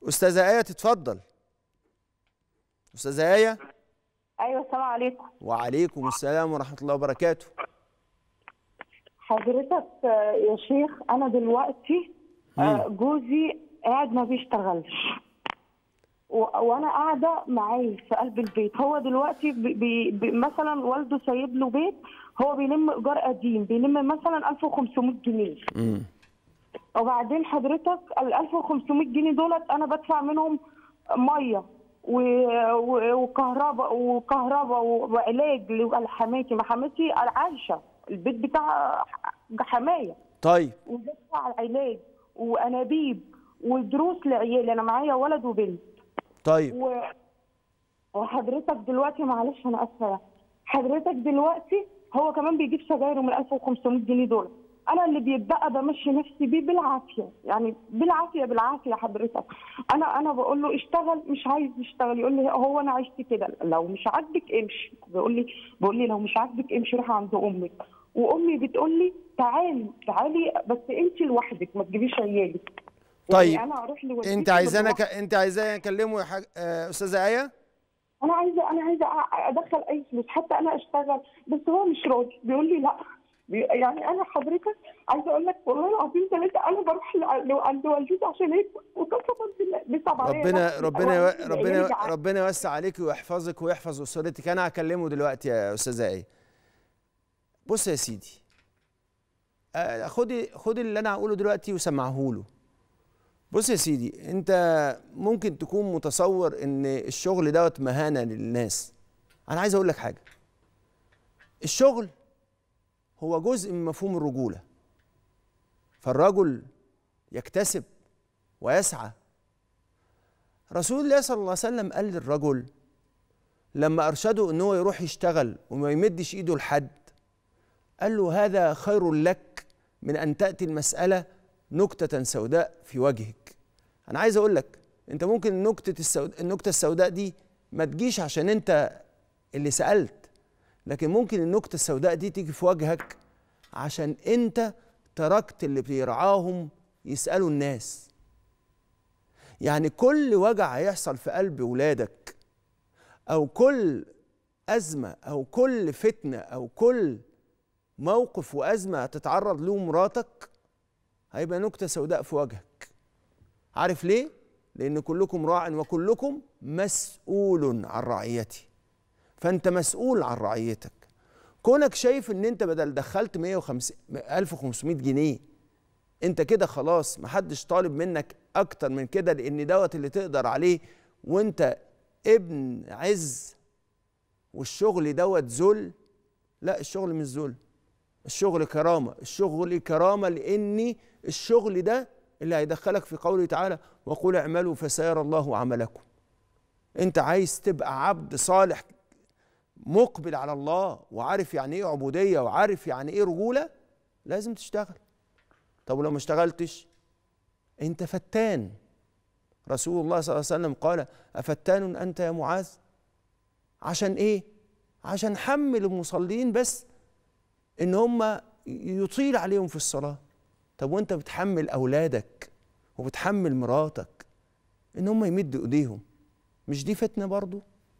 استاذه ايه تتفضل استاذه ايه ايوه السلام عليكم وعليكم السلام ورحمه الله وبركاته حضرتك آه، يا شيخ انا دلوقتي آه، جوزي قاعد ما بيشتغلش و- وانا قاعده معاه في قلب البيت هو دلوقتي بي بي بي مثلا والده سايب له بيت هو بيلم ايجار قديم بيلم مثلا 1500 جنيه امم وبعدين حضرتك ال 1500 جنيه دولت انا بدفع منهم ميه و- و- وكهرباء وكهرباء وعلاج لحماتي ما حماتي عايشه البيت بتاع حمايه طيب وبدفع علاج وانابيب ودروس لعيالي انا معايا ولد وبنت طيب و... وحضرتك دلوقتي معلش انا اسفه حضرتك دلوقتي هو كمان بيجيب سجايره من 1500 جنيه دول انا اللي بيتبقى بمشي نفسي بيه بالعافيه يعني بالعافيه بالعافيه حضرتك انا انا بقول له اشتغل مش عايز يشتغل يقول لي هو انا عشت كده لو مش عاجبك امشي بيقول لي بيقول لي لو مش عاجبك امشي روح عند امك وامي بتقول لي تعالي تعالي بس انت لوحدك ما تجيبيش عيالك طيب يعني انا اروح لوالدتي انت عايزانا ك... بالراحة. انت عايزاني اكلمه يا حاج... آه، استاذه ايه انا عايزه انا عايزه أ- ادخل اي فلوس حتى انا اشتغل بس هو مش راضي بيقول لي لا بي- يعني انا حضرتك عايزه اقول لك والله العظيم ثلاثه انا بروح ل- عند والدتي عشان اكل وقسما بالله بيصعب عليا ربنا نفسي. ربنا أنا يو- ربنا يرجع. ربنا يوسع عليك ويحفظك ويحفظ اسرتك انا هكلمه دلوقتي يا استاذه ايه بص يا سيدي آه، خدي خدي اللي انا هقوله دلوقتي وسمعه له بص يا سيدي انت ممكن تكون متصور ان الشغل دوت مهانه للناس انا عايز اقول لك حاجه الشغل هو جزء من مفهوم الرجوله فالرجل يكتسب ويسعى رسول الله صلى الله عليه وسلم قال للرجل لما ارشده ان هو يروح يشتغل وما يمدش ايده لحد قال له هذا خير لك من ان تاتي المساله نكته سوداء في وجهك انا عايز اقول لك انت ممكن نكته السوداء النكته السوداء دي ما تجيش عشان انت اللي سالت لكن ممكن النكته السوداء دي تيجي في وجهك عشان انت تركت اللي بيرعاهم يسالوا الناس يعني كل وجع هيحصل في قلب ولادك او كل ازمه او كل فتنه او كل موقف وازمه هتتعرض له مراتك هيبقى نكته سوداء في وجهك عارف ليه لان كلكم راع وكلكم مسؤول عن رعيته فانت مسؤول عن رعيتك كونك شايف ان انت بدل دخلت 150 1500 جنيه انت كده خلاص محدش طالب منك اكتر من كده لان دوت اللي تقدر عليه وانت ابن عز والشغل دوت ذل لا الشغل مش ذل الشغل كرامه الشغل كرامه لان الشغل ده اللي هيدخلك في قوله تعالى وقل اعملوا فسيرى الله عملكم انت عايز تبقى عبد صالح مقبل على الله وعارف يعني ايه عبوديه وعارف يعني ايه رجوله لازم تشتغل طب ولو ما اشتغلتش انت فتان رسول الله صلى الله عليه وسلم قال افتان انت يا معاذ عشان ايه عشان حمل المصلين بس ان هم يطيل عليهم في الصلاه طب وانت بتحمل اولادك وبتحمل مراتك ان هم يمدوا ايديهم مش دي فتنه برضو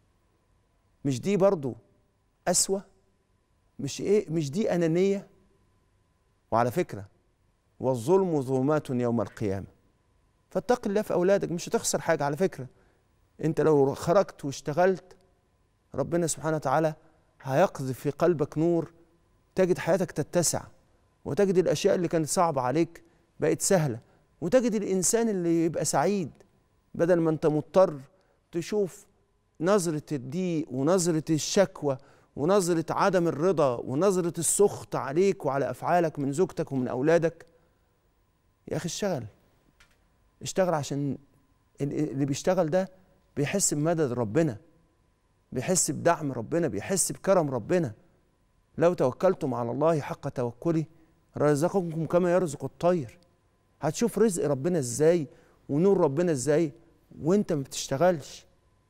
مش دي برضو قسوه مش ايه مش دي انانيه وعلى فكره والظلم ظلمات يوم القيامه فاتق الله في اولادك مش هتخسر حاجه على فكره انت لو خرجت واشتغلت ربنا سبحانه وتعالى هيقذف في قلبك نور تجد حياتك تتسع وتجد الاشياء اللي كانت صعبه عليك بقت سهله وتجد الانسان اللي يبقى سعيد بدل ما انت مضطر تشوف نظره الضيق ونظره الشكوى ونظره عدم الرضا ونظره السخط عليك وعلى افعالك من زوجتك ومن اولادك يا اخي اشتغل اشتغل عشان اللي بيشتغل ده بيحس بمدد ربنا بيحس بدعم ربنا بيحس بكرم ربنا لو توكلتم على الله حق توكله رزقكم كما يرزق الطير هتشوف رزق ربنا ازاي ونور ربنا ازاي وانت ما بتشتغلش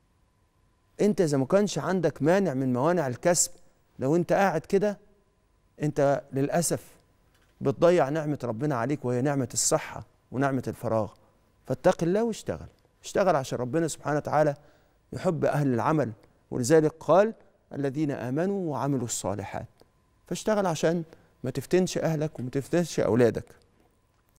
انت اذا ما كانش عندك مانع من موانع الكسب لو انت قاعد كده انت للاسف بتضيع نعمه ربنا عليك وهي نعمه الصحه ونعمه الفراغ فاتق الله واشتغل اشتغل عشان ربنا سبحانه وتعالى يحب اهل العمل ولذلك قال الذين امنوا وعملوا الصالحات فاشتغل عشان ما تفتنش اهلك وما تفتنش اولادك